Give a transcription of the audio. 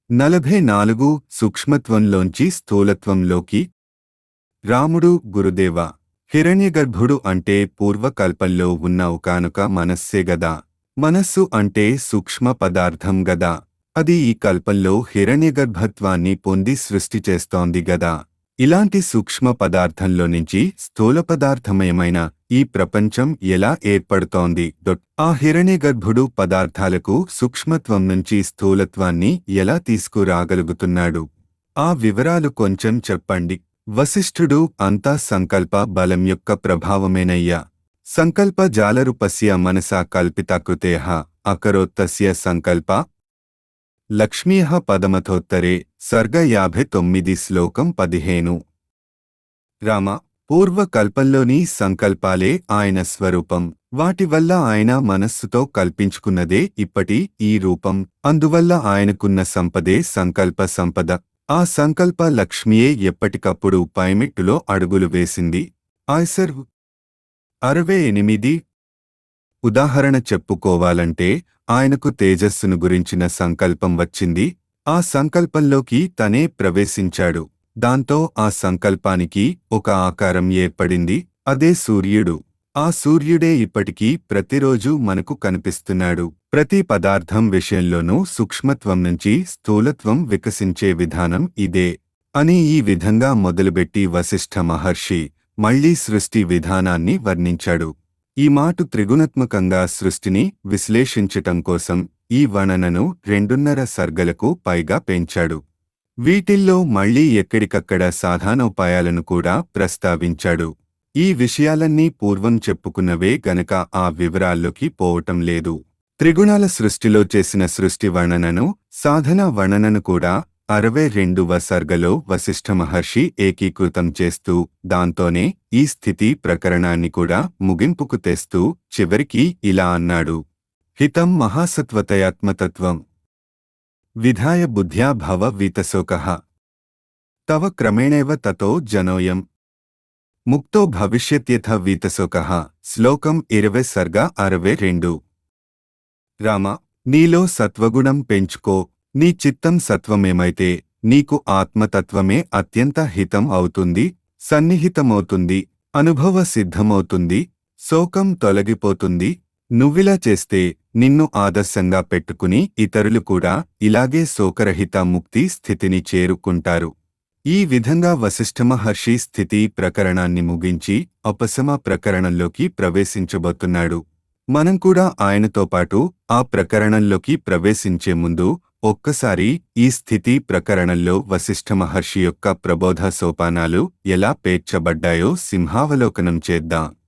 నలభై నాలుగు సూక్ష్మత్వంలోంచి స్థూలత్వంలోకి రాముడు గురుదేవ హిరణ్యగర్భుడు అంటే పూర్వకల్పంలో ఉన్న ఒకానొక మనస్సే గదా మనస్సు అంటే సూక్ష్మ పదార్థం గదా అది ఈ కల్పంలో హిరణ్యగర్భత్వాన్ని పొంది సృష్టి చేస్తోంది గదా ఇలాంటి సూక్ష్మ పదార్థంలో నుంచి స్థూల పదార్థమయమైన ఈ ప్రపంచం ఎలా ఏర్పడుతోంది డొట్ ఆ హిరణ్యగర్భుడు పదార్థాలకు సూక్ష్మత్వం నుంచి స్థూలత్వాన్ని ఎలా తీసుకురాగలుగుతున్నాడు ఆ వివరాలు కొంచెం చెప్పండి వశిష్ఠుడు అంతా సంకల్ప బలం యొక్క ప్రభావమేనయ్యా సంకల్ప జాలరూపస్య మనసా కల్పితాకృతేః అకరోత్తస్య సంకల్ప లక్ష్మీః పదమథోత్తరే సర్గ యాభై తొమ్మిది శ్లోకం పదిహేను రామ పూర్వకల్పంలోని సంకల్పాలే ఆయన స్వరూపం వాటి వల్ల ఆయన మనస్సుతో కల్పించుకున్నదే ఇప్పటి ఈ రూపం అందువల్ల ఆయనకున్న సంపదే సంకల్ప సంపద ఆ సంకల్ప లక్ష్మియే ఎప్పటికప్పుడు పైమెట్టులో అడుగులు వేసింది ఆయ్సర్ అరవై ఎనిమిది ఉదాహరణ చెప్పుకోవాలంటే ఆయనకు తేజస్సును గురించిన సంకల్పం వచ్చింది ఆ సంకల్పంలోకి తనే ప్రవేశించాడు దాంతో ఆ సంకల్పానికి ఒక ఆకారం ఏర్పడింది అదే సూర్యుడు ఆ సూర్యుడే ఇప్పటికీ ప్రతిరోజు మనకు కనిపిస్తున్నాడు ప్రతి పదార్థం విషయంలోనూ సూక్ష్మత్వం నుంచి స్థూలత్వం వికసించే విధానం ఇదే అని ఈ విధంగా మొదలుపెట్టి వశిష్ఠ మహర్షి మళ్లీ సృష్టి విధానాన్ని వర్ణించాడు ఈ మాటు త్రిగుణాత్మకంగా సృష్టిని విశ్లేషించటం కోసం ఈ వర్ణనను రెండున్నర సర్గలకు పైగా పెంచాడు వీటిల్లో మళ్లీ ఎక్కడికక్కడ సాధానోపాయాలను కూడా ప్రస్తావించాడు ఈ విషయాలన్నీ పూర్వం చెప్పుకున్నవే గనక ఆ వివరాల్లోకి పోవటం లేదు త్రిగుణాల సృష్టిలో చేసిన సృష్టి వర్ణనను సాధన వర్ణనను కూడా అరవై రెండవ సర్గలో వశిష్ఠ మహర్షి ఏకీకృతం చేస్తూ దాంతోనే ఈ స్థితి ప్రకరణాన్ని కూడా ముగింపుకు తెస్తూ చివరికి ఇలా అన్నాడు హితం మహాసత్వతయాత్మతత్వం విధాయ బుద్ధ్యా భవ వీతశోకః తవ క్రమేణేవ తతో జనోయం ముక్తో భవిష్యత్యథ వీతశోకః శ్లోకం ఇరవై సర్గ అరవై రెండు రామ నీలో సత్వగుణం పెంచుకో నీ చిత్తం సత్వమేమైతే నీకు ఆత్మతత్వమే అత్యంత హితం అవుతుంది సన్నిహితమవుతుంది అనుభవ సిద్ధమవుతుంది శోకం తొలగిపోతుంది నువ్విలా చేస్తే నిన్ను ఆదర్శంగా పెట్టుకుని ఇతరులు కూడా ఇలాగే శోకరహిత ముక్తి స్థితిని చేరుకుంటారు ఈ విధంగా వశిష్ఠ మహర్షి స్థితి ప్రకరణాన్ని ముగించి ఉపశమ ప్రకరణంలోకి ప్రవేశించబోతున్నాడు మనం కూడా ఆయనతో పాటు ఆ ప్రకరణంలోకి ప్రవేశించే ముందు ఒక్కసారి ఈ స్థితి ప్రకరణంలో వశిష్ఠ మహర్షి యొక్క ప్రబోధ సోపానాలు ఎలా పేర్చబడ్డాయో సింహావలోకనం చేద్దాం